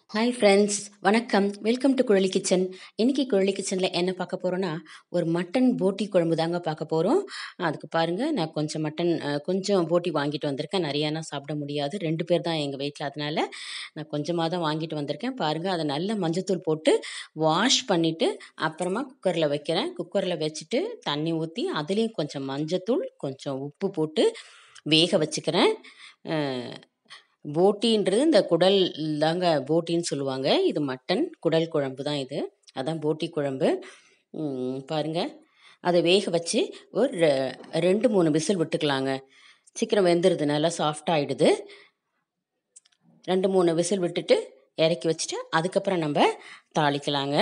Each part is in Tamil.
ஹாய் ஃப்ரெண்ட்ஸ் வணக்கம் வெல்கம் டு குழலி கிச்சன் இன்னைக்கு குழலி கிச்சனில் என்ன பார்க்க போகிறோன்னா ஒரு மட்டன் போட்டி குழம்பு தாங்க பார்க்க போகிறோம் அதுக்கு பாருங்கள் நான் கொஞ்சம் மட்டன் அஹ், கொஞ்சம் போட்டி வாங்கிட்டு வந்திருக்கேன் நிறையானா சாப்பிட முடியாது ரெண்டு பேர் தான் எங்கள் வீட்டில் அதனால நான் கொஞ்சமாக தான் வாங்கிட்டு வந்திருக்கேன் பாருங்கள் அதை நல்லா மஞ்சத்தூள் போட்டு வாஷ் பண்ணிவிட்டு அப்புறமா குக்கரில் வைக்கிறேன் குக்கரில் வச்சுட்டு தண்ணி ஊற்றி அதுலேயும் கொஞ்சம் மஞ்சத்தூள் கொஞ்சம் உப்பு போட்டு வேக வச்சுக்கிறேன் அஹ், போட்டின்றது இந்த குடல் தாங்க போட்டின்னு சொல்லுவாங்க இது மட்டன் குடல் குழம்பு தான் இது அதான் போட்டி குழம்பு ம், பாருங்க அதை வேக வச்சு ஒரு ரெ- ரெண்டு மூணு விசில் விட்டுக்கலாங்க சீக்கிரம் வெந்துடுது நல்லா சாஃப்ட் ஆயிடுது ரெண்டு மூணு விசில் விட்டுட்டு இறக்கி வச்சுட்டு அதுக்கப்புறம் நம்ம தாளிக்கலாங்க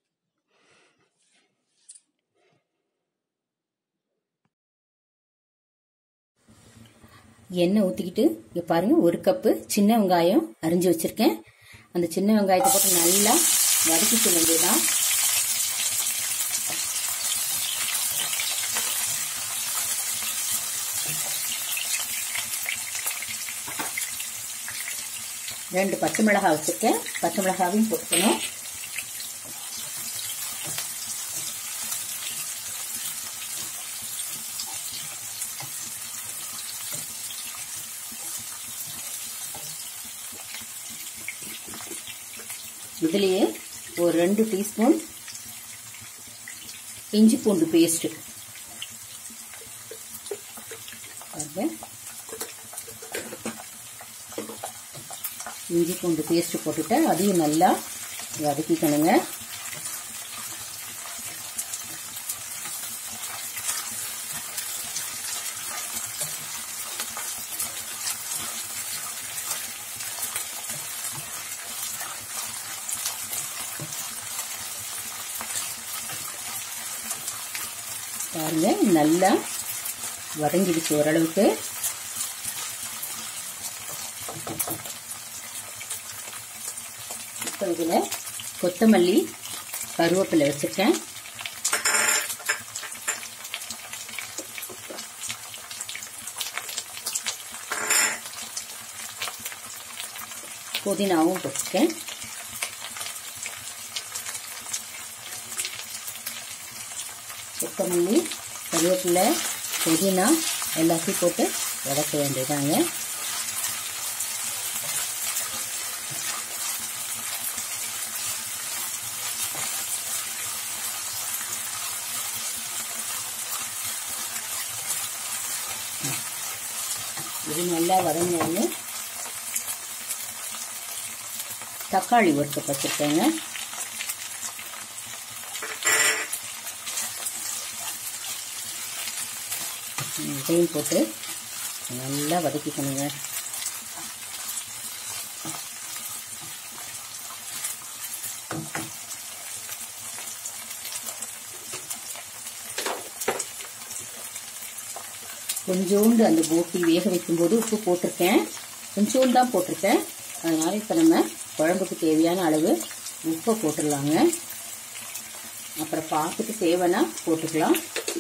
எண்ணெய் ஊற்றிக்கிட்டு இங்கே பாருங்க ஒரு கப்பு சின்ன வெங்காயம் அரிஞ்சு வச்சிருக்கேன் அந்த சின்ன வெங்காயத்தை போட்டு நல்லா வதக்கிக்க வேண்டியதுதான் ரெண்டு பச்சை மிளகாய் வச்சிருக்கேன் பச்சை மிளகாவையும் போட்டுக்கணும் இதுலேயே ஒரு ரெண்டு டீஸ்பூன் இஞ்சி பூண்டு பேஸ்ட்டு இஞ்சி பூண்டு பேஸ்ட்டு போட்டுட்டு அதையும் நல்லா வதக்கிக்கணுங்க பாருங்க நல்லா வதங்கிடுச்சு ஓரளவுக்கு இப்போ இதில் கொத்தமல்லி கருவேப்பிலை வச்சுருக்கேன் புதினாவும் போட்டிருக்கேன் கொத்தமல்லி கருவேப்பிலை புதினா எல்லாத்தையும் போட்டு வதக்க வேண்டியதாங்க இது நல்லா வதங்கினோடனே தக்காளி ஒரு கப் வச்சுருக்கேங்க இதையும் போட்டு நல்லா வதக்கிக்கணுங்க கொஞ்சோண்டு அந்த போட்டி வேக வைக்கும்போது உப்பு போட்டிருக்கேன் கொஞ்சோண்டு தான் போட்டிருக்கேன் அதனால இப்போ நம்ம குழம்புக்கு தேவையான அளவு உப்பை போட்டுடலாங்க அப்புறம் பார்த்துட்டு தேவைன்னா போட்டுக்கலாம்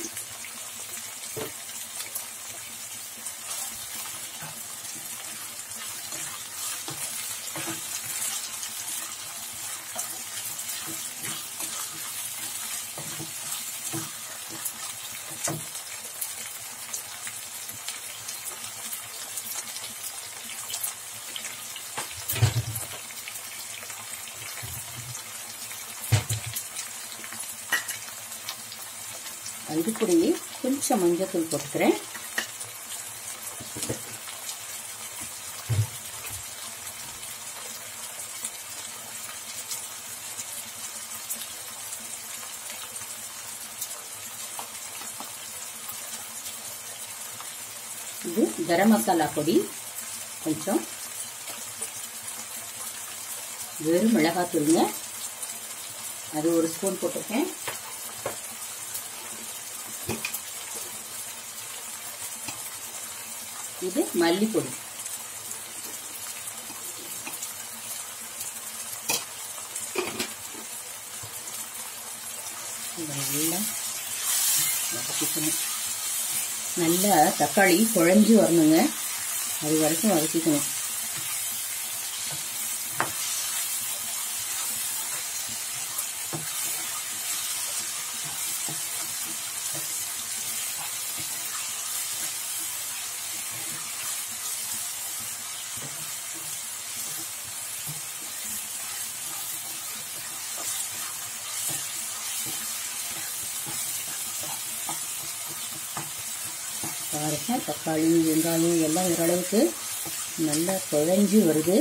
இது கூடயே கொஞ்சம் மஞ்சத்தூள் போட்டுக்கிறேன் இது கரம் மசாலா பொடி கொஞ்சம் வெறும் மிளகாத்தூளுங்க அது ஒரு ஸ்பூன் போட்டிருக்கேன் இது மல்லிப்பொடி இதை நல்லா வதக்கிக்கணும் நல்லா தக்காளி குழஞ்சி வரணுங்க அது வரைக்கும் வதக்கிக்கணும் பாருங்க தக்காளி வெங்காயம் எல்லாம் ஓரளவுக்கு நல்லா குழஞ்சி வருது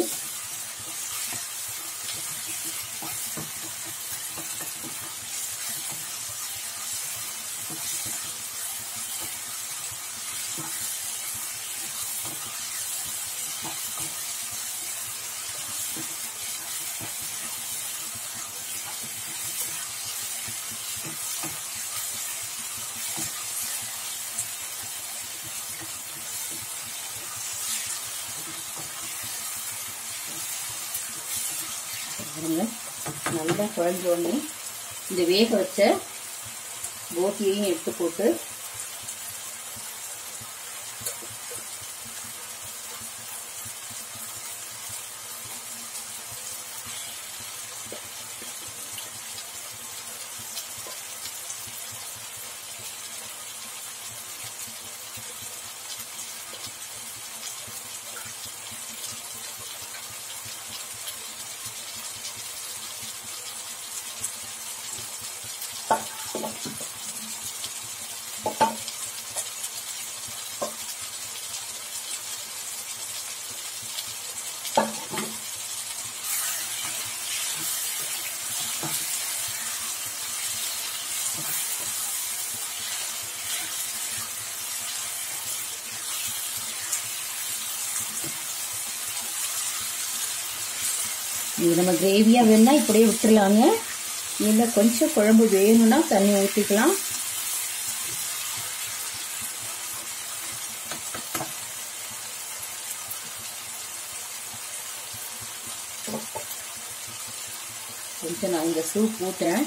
பாருங்க நல்லா குழஞ்ச உடனே இந்த வேக வச்ச போட்டியையும் எடுத்து போட்டு இது நம்ம கிரேவியாக வேணும்னா இப்படியே விட்டுறலாங்க இல்லை கொஞ்சம் குழம்பு வேணும்னா தண்ணி ஊற்றிக்கலாம் கொஞ்சம் நான் இந்த சூப் ஊற்றுறேன்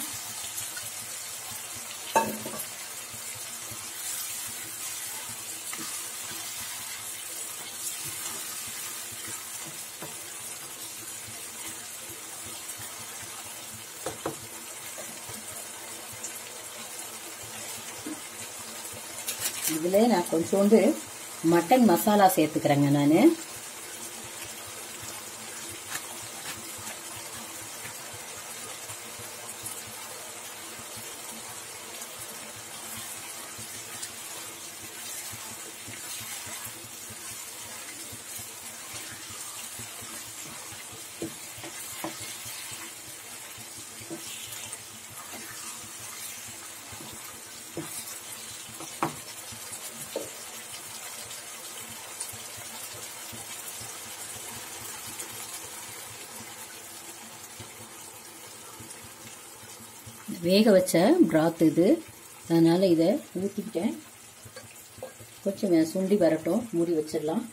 இதில் நான் கொஞ்சோண்டு மட்டன் மசாலா சேர்த்துக்கிறேங்க நான் வேக வச்ச பிராத் இது அதனால் இதை ஊற்றிக்கிட்டேன் கொஞ்சம் சுண்டி வரட்டும் மூடி வச்சிடலாம்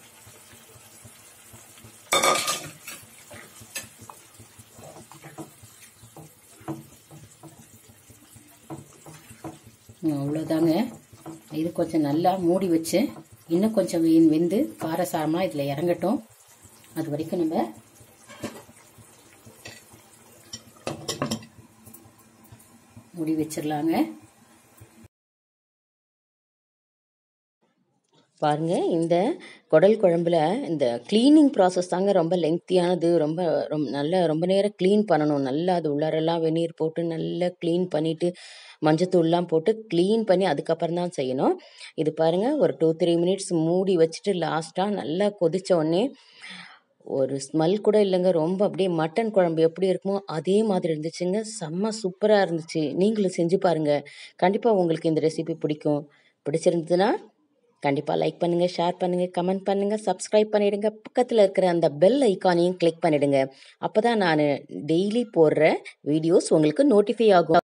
அவ்வளோதாங்க இது கொஞ்சம் நல்லா மூடி வச்சு இன்னும் கொஞ்சம் வெ- வெந்து காரசாரமாக இதில் இறங்கட்டும் அது வரைக்கும் நம்ம மூடி வச்சிடலாங்க பாருங்க இந்த குடல் குழம்புல இந்த க்ளீனிங் ப்ராசஸ் தாங்க ரொம்ப லெங்க்தியானது ரொம்ப ரொம்ப நல்ல ரொம்ப நேரம் க்ளீன் பண்ணணும் நல்லா அது உள்ளாரெல்லாம் வெந்நீர் போட்டு நல்லா க்ளீன் பண்ணிட்டு மஞ்சத்தூள்லாம் போட்டு க்ளீன் பண்ணி அதுக்கப்புறம் தான் செய்யணும் இது பாருங்க ஒரு டூ த்ரீ மினிட்ஸ் மூடி வச்சுட்டு லாஸ்ட்டாக நல்லா கொதிச்ச உடனே ஒரு ஸ்மெல் கூட இல்லைங்க ரொம்ப அப்படியே மட்டன் குழம்பு எப்படி இருக்குமோ அதே மாதிரி இருந்துச்சுங்க செம்ம சூப்பராக இருந்துச்சு நீங்களும் செஞ்சு பாருங்க கண்டிப்பாக உங்களுக்கு இந்த ரெசிபி பிடிக்கும் பிடிச்சிருந்ததுன்னா கண்டிப்பாக லைக் பண்ணுங்கள் ஷேர் பண்ணுங்கள் கமெண்ட் பண்ணுங்கள் சப்ஸ்கிரைப் பண்ணிடுங்க பக்கத்தில் இருக்கிற அந்த பெல் ஐக்கானையும் கிளிக் பண்ணிடுங்க அப்போ தான் நான் டெய்லி போடுற வீடியோஸ் உங்களுக்கு நோட்டிஃபை ஆகும்